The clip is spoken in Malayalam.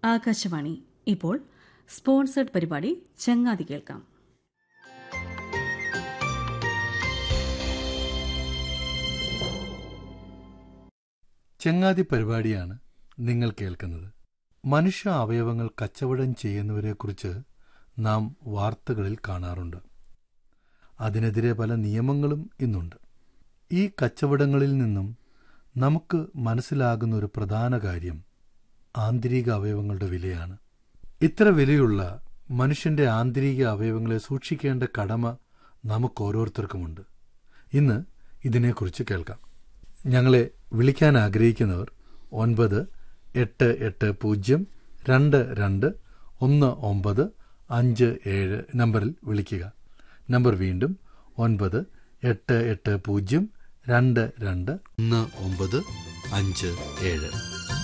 ആകാശവാണി ഇപ്പോൾ സ്പോൺസേഡ് പരിപാടി ചങ്ങാതി കേൾക്കാം ചങ്ങാതി പരിപാടിയാണ് നിങ്ങൾ കേൾക്കുന്നത് മനുഷ്യ അവയവങ്ങൾ കച്ചവടം ചെയ്യുന്നവരെക്കുറിച്ച് നാം വാർത്തകളിൽ കാണാറുണ്ട് അതിനെതിരെ പല നിയമങ്ങളും ഇന്നുണ്ട് ഈ കച്ചവടങ്ങളിൽ നിന്നും നമുക്ക് മനസ്സിലാകുന്ന ഒരു പ്രധാന കാര്യം ആന്തരിക അവയവങ്ങളുടെ വിലയാണ് ഇത്ര വിലയുള്ള മനുഷ്യന്റെ ആന്തരിക അവയവങ്ങളെ സൂക്ഷിക്കേണ്ട കടമ നമുക്ക് ഓരോരുത്തർക്കുമുണ്ട് ഇന്ന് ഇതിനെക്കുറിച്ച് കേൾക്കാം ഞങ്ങളെ വിളിക്കാൻ ആഗ്രഹിക്കുന്നവർ ഒൻപത് എട്ട് എട്ട് പൂജ്യം രണ്ട് രണ്ട് ഒന്ന് ഒമ്പത് അഞ്ച് ഏഴ് നമ്പറിൽ വിളിക്കുക നമ്പർ വീണ്ടും ഒൻപത് എട്ട് എട്ട് പൂജ്യം രണ്ട് രണ്ട് ഒന്ന് ഒമ്പത് അഞ്ച് ഏഴ്